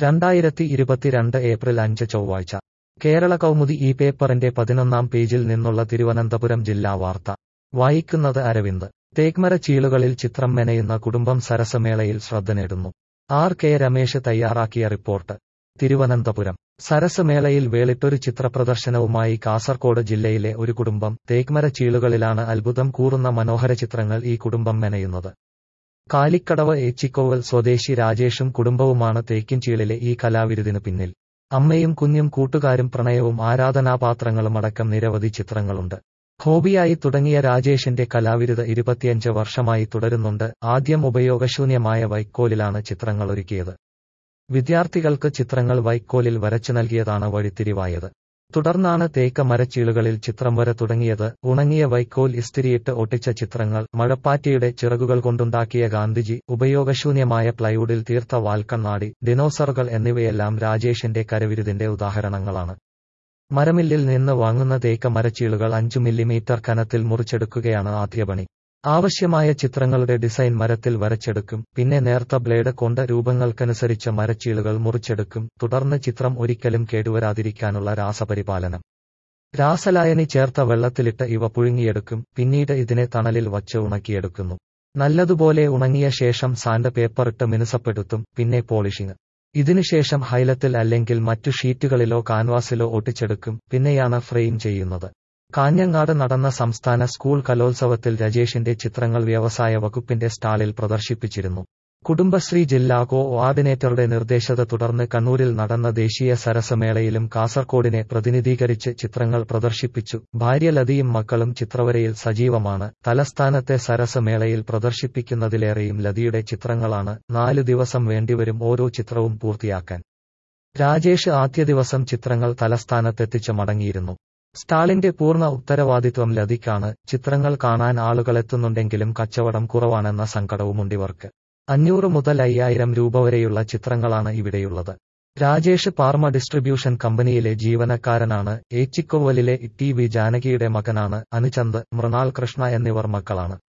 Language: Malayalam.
രണ്ടായിരത്തി ഇരുപത്തിരണ്ട് ഏപ്രിൽ അഞ്ച് ചൊവ്വാഴ്ച കേരള കൗമുദി ഈ പേപ്പറിന്റെ പതിനൊന്നാം പേജിൽ നിന്നുള്ള തിരുവനന്തപുരം ജില്ലാ വാർത്ത വായിക്കുന്നത് അരവിന്ദ് തേക്മര ചീളുകളിൽ ചിത്രം മെനയുന്ന കുടുംബം സരസമേളയിൽ ശ്രദ്ധ നേടുന്നു ആർ കെ രമേശ് തയ്യാറാക്കിയ റിപ്പോർട്ട് തിരുവനന്തപുരം സരസമേളയിൽ വേളിട്ടൊരു ചിത്രപ്രദർശനവുമായി കാസർകോട് ജില്ലയിലെ ഒരു കുടുംബം തേക്മര ചീളുകളിലാണ് അത്ഭുതം കൂറുന്ന മനോഹര ചിത്രങ്ങൾ ഈ കുടുംബം മെനയുന്നത് കാലിക്കടവ് ഏച്ചിക്കോവൽ സ്വദേശി രാജേഷും കുടുംബവുമാണ് തേക്കിൻചീളിലെ ഈ കലാവിരുതിനു പിന്നിൽ അമ്മയും കുഞ്ഞും കൂട്ടുകാരും പ്രണയവും ആരാധനാപാത്രങ്ങളും അടക്കം നിരവധി ചിത്രങ്ങളുണ്ട് ഹോബിയായി തുടങ്ങിയ രാജേഷിന്റെ കലാവിരുത് ഇരുപത്തിയഞ്ച് വർഷമായി തുടരുന്നുണ്ട് ആദ്യം ഉപയോഗശൂന്യമായ വൈക്കോലിലാണ് ചിത്രങ്ങൾ ഒരുക്കിയത് വിദ്യാർത്ഥികൾക്ക് ചിത്രങ്ങൾ വൈക്കോലിൽ വരച്ചു നൽകിയതാണ് വഴിത്തിരിവായത് തുടർന്നാണ് തേക്ക മരച്ചീളുകളിൽ ചിത്രം വര തുടങ്ങിയത് ഉണങ്ങിയ വൈക്കോൽ ഇസ്തിരിയിട്ട് ഒട്ടിച്ച ചിത്രങ്ങൾ മഴപ്പാറ്റയുടെ ചിറകുകൾ കൊണ്ടുണ്ടാക്കിയ ഗാന്ധിജി ഉപയോഗശൂന്യമായ പ്ലൈവുഡിൽ തീർത്ത വാൽക്കണ്ണാടി ഡിനോസറുകൾ എന്നിവയെല്ലാം രാജേഷിന്റെ കരവിരുതിന്റെ ഉദാഹരണങ്ങളാണ് മരമില്ലിൽ നിന്ന് വാങ്ങുന്ന തേക്ക മരച്ചീളുകൾ അഞ്ചു മില്ലിമീറ്റർ കനത്തിൽ മുറിച്ചെടുക്കുകയാണ് ആദ്യപണി ആവശ്യമായ ചിത്രങ്ങളുടെ ഡിസൈൻ മരത്തിൽ വരച്ചെടുക്കും പിന്നെ നേർത്ത ബ്ലേഡ് കൊണ്ട് രൂപങ്ങൾക്കനുസരിച്ച് മരച്ചീളുകൾ മുറിച്ചെടുക്കും തുടർന്ന് ചിത്രം ഒരിക്കലും കേടുവരാതിരിക്കാനുള്ള രാസപരിപാലനം രാസലായനി ചേർത്ത വെള്ളത്തിലിട്ട് ഇവ പുഴുങ്ങിയെടുക്കും പിന്നീട് ഇതിനെ തണലിൽ വച്ച് ഉണക്കിയെടുക്കുന്നു നല്ലതുപോലെ ഉണങ്ങിയ ശേഷം സാൻഡ് പേപ്പറിട്ട് മിനുസപ്പെടുത്തും പിന്നെ പോളിഷിംഗ് ഇതിനുശേഷം ഹൈലത്തിൽ അല്ലെങ്കിൽ മറ്റു ഷീറ്റുകളിലോ കാൻവാസിലോ ഒട്ടിച്ചെടുക്കും പിന്നെയാണ് ഫ്രെയിം ചെയ്യുന്നത് കാഞ്ഞങ്ങാട് നടന്ന സംസ്ഥാന സ്കൂൾ കലോത്സവത്തിൽ രജേഷിന്റെ ചിത്രങ്ങൾ വ്യവസായ വകുപ്പിന്റെ സ്റ്റാളിൽ പ്രദർശിപ്പിച്ചിരുന്നു കുടുംബശ്രീ ജില്ലാ കോ ഓർഡിനേറ്ററുടെ നിർദ്ദേശത്തെ തുടർന്ന് കണ്ണൂരിൽ നടന്ന ദേശീയ സരസമേളയിലും കാസർകോടിനെ പ്രതിനിധീകരിച്ച് ചിത്രങ്ങൾ പ്രദർശിപ്പിച്ചു ഭാര്യ ലതിയും മക്കളും ചിത്രവരയിൽ സജീവമാണ് തലസ്ഥാനത്തെ സരസമേളയിൽ പ്രദർശിപ്പിക്കുന്നതിലേറെയും ലതിയുടെ ചിത്രങ്ങളാണ് നാലു ദിവസം വേണ്ടിവരും ഓരോ ചിത്രവും പൂർത്തിയാക്കാൻ രാജേഷ് ആദ്യ ദിവസം ചിത്രങ്ങൾ തലസ്ഥാനത്തെത്തിച്ച് മടങ്ങിയിരുന്നു സ്റ്റാളിന്റെ പൂർണ്ണ ഉത്തരവാദിത്വം ലതിക്കാണ് ചിത്രങ്ങൾ കാണാൻ ആളുകളെത്തുന്നുണ്ടെങ്കിലും കച്ചവടം കുറവാണെന്ന സങ്കടവുമുണ്ടിവർക്ക് അഞ്ഞൂറ് മുതൽ അയ്യായിരം രൂപ വരെയുള്ള ചിത്രങ്ങളാണ് ഇവിടെയുള്ളത് രാജേഷ് പാർമ ഡിസ്ട്രിബ്യൂഷൻ കമ്പനിയിലെ ജീവനക്കാരനാണ് ഏച്ചിക്കോവലിലെ ടി വി ജാനകിയുടെ മകനാണ് അനുചന്ദ് മൃണാൾ കൃഷ്ണ എന്നിവർ മക്കളാണ്